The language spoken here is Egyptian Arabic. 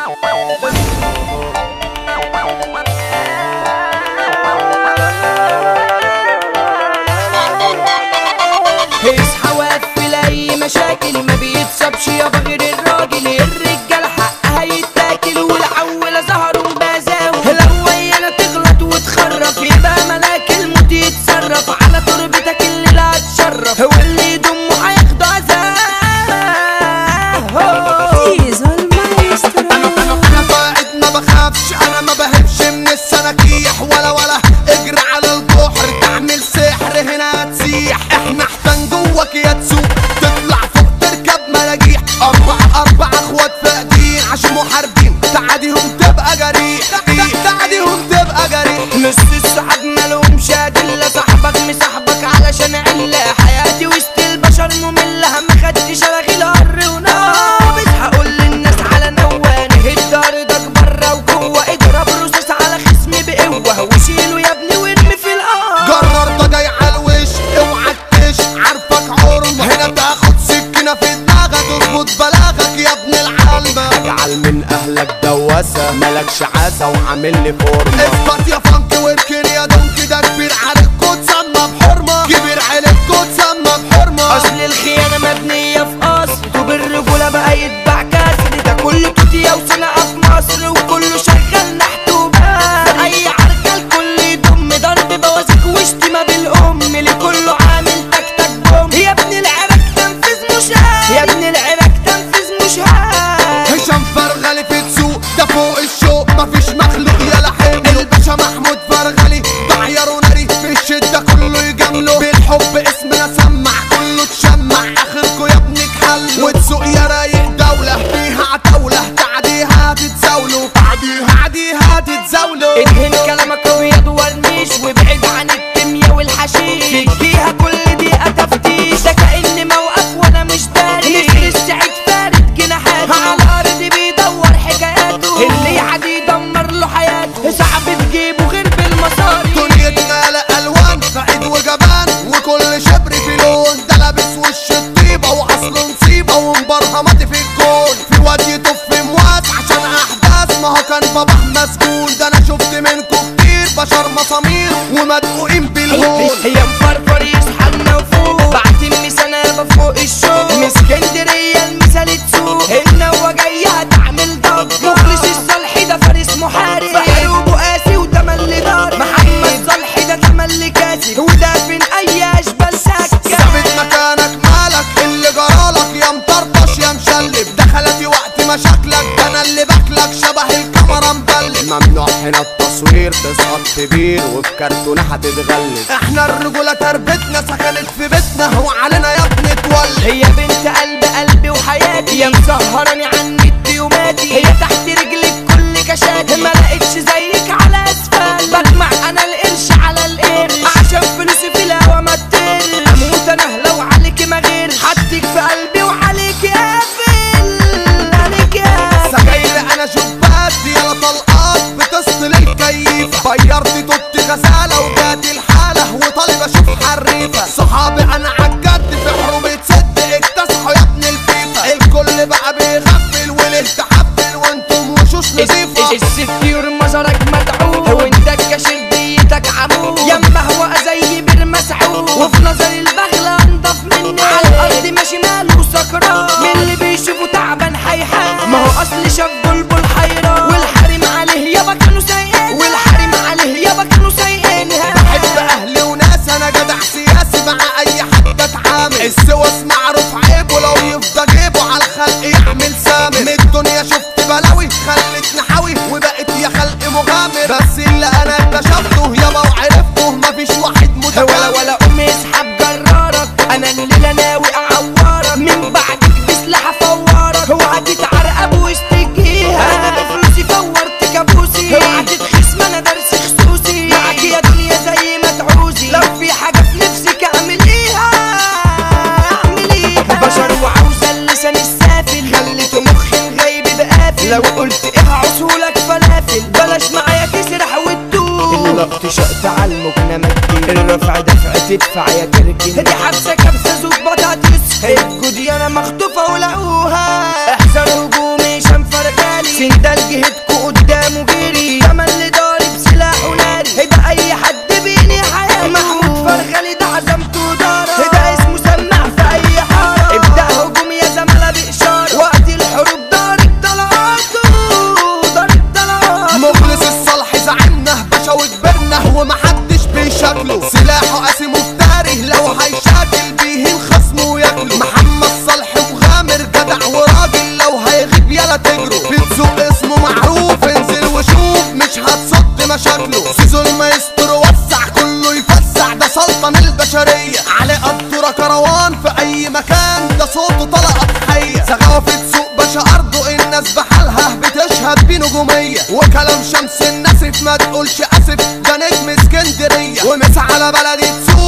اصحى وقفل اي مشاكل ما بيتصابش يابا غير الراجل الرجال حقها يتاكل والعولة ظهروا بزاوي لو ويانا تغلط وتخرف يبقى ملاك الموت يتصرف على تربتك اللي لا تشرف واللي يضمه هياخد عذاب Fiesel Maestro. انا انا انا قائد ما بخافش انا ما بهبش من السناكيح ولا ولا اجري على البحر تعمل سحر هنا هتسيح احنا احسن جواك يا تسوق تطلع فوق تركب مراجيح اربع اربع اخوات فاقدين عشان محاربين تعاديهم تبقى جريح تعاديهم تبقى جريح نص الصحاب مالهمش ادله صاحبك مصاحبك علشان عله حياتي وسط البشر ممله ما خدتش الغي الهر ونار هقول للناس على نوانه الدار ده بره وجوه اضرب رصاص على خصمي بقوه وشيله يا ابني وارمي في الارض جرر ده جاي على الوش اوعى تكش عارفك عرم هنا تاخد سكينه في دماغك اظبط بلاغك يا ابن العلمه اجعل من اهلك دواسة ملكش عاسة وعامل لي فورمة اثبت يا فانك واركن يا دون كده كبير عليكوا تسمى بحرمه كبير عليكوا تسمى بحرمه اصل الخيانه مبنيه في اصل طوب الرجوله بقى يتباع كسر ده كله توتيه وصناعه في مصر وكله شغال نحت وبس اي عركه الكل يضم ضرب بوازيك وشتيمه بالام لكله عامل تك تك بوم يا ابن العراك تنفذ مشاهد يا ابن العراك تنفذ مشاهد هشام فرغلي في تسوق ده فوق الشوق مفيش مخلوق يا لحم الباشا محمود فرغلي بعير وناري في الشده كله يجامله بالحب اسمنا سمع كله تشمع اخركوا يا ابنك حل وتسوق يا رايق دوله فيها عتاوله تعديها تتزاولوا تعديها عديها تتزاولوا ادهن كلامك وياض ورنيش وابعد عن الكيميا والحشيش فيها كل دقيقة تفتيش ده كأن موقف وانا مش داري نسر السعيد فارد جناحاته على الارض بيدور حكاياته اللي يعدي يدمر له حياته صعب تجيبه غير بالمصاري دنيتنا لا الوان سعيد وجبان وكل شبر في لون ده لابس وش الطيبه واصله نصيبه ومبرهمات في الكون في واد يطف مواس عشان احداث ما هو كان باباه مسجون ده انا شفت منكم كتير بشر مسامير ومدقوقين بالهون هي مفرفر يصحى وفوق بعتم سنة فوق الشوق من اسكندرية المثال تسوق النوة جاية هتعمل ضجة مخلص الصالحي ده فارس محارب بحروبه قاسي وتملي ضارب محمد صالحي ده تملي كاسب ودافن أي أشبال سكة ثابت مكانك مالك اللي جرالك يا مطرطش يا مشلب دخلتي وقت مشاكلك ده انا اللي باكلك شبه الكاميرا مبلب ممنوع هنا التصوير تسقط كبير وفي كرتونة هتتغلب احنا الرجولة تربتنا سكنت في بيتنا وعلينا يا ابني تولد هي بنت قلب قلبي وحياتي يا مسهراني عن النت وماتي هي تحت رجلي بكل كشاتي ما لقيتش زيك على اسفل بجمع انا القرش على القرش عشان فلوسي في الهوا ما تطير اموت انا لو عليكي ما غير حطك في قلبي وعليكي قافل عليكي قافل سجاير انا شباك يلا طلقات بتصل الكيفة طيرت توت غسالة وجات الحالة وطالب اشوف حريفة صحابي انا عالجد في حروب تصد اكتسحوا يا ابن الفيفا الكل بقى بيغفل وليه تحفل وانتم وشوش نظيفة الستير مزارك مدعو وانت الكاشير ديتك عمود يما هو زي بير مسعود وفي نظر البغلة انضف مني على الارض ماشي ماله سكران من اللي بيشوفه تعبان حيحان ما هو اصل شاف بلبل حيران والحريم عليه يابا كانوا سايقين والحريم عليه يابا كانوا سايقينها بحب اهلي وناس انا جدع سياسي مع اي حد اتعامل السوس معروف عيبه لو يفضى جيبه على الخلق يعمل سامر من الدنيا شفت بلاوي خلتني حاوي وبقت يا خلق مغامر بس اللي انا اكتشفته يابا وعرفته مفيش واحد ولا متكامل ولا قوم اسحب جرارك انا الليله ناوي اعورك من بعدك بسلاح افورك اوعى تتعرقب واشتكيها انا بفلوسي فورت كابوسي اوعى تتخس ما انا درس خصوصي معاك يا دنيا زي ما تعوزي لو في حاجه في نفسك اعمليها اعمليها بشر وعاوزه اللسان السافل خليته مخي الغيب بقافل لو قلت ايه هعصولك فلافل بلاش معايا تسرح وتدوب اللقط شقت على المكنة كتير الرفع دفع تدفع يا تركي دي حبسة كبسة زوج بطاطس الجودي انا مخطوفة ولقوها احذر هجومي شنفر غالي سندال نجومية وكلام شمس النسف ما تقولش اسف ده نجم اسكندرية ومس على بلدي تسوق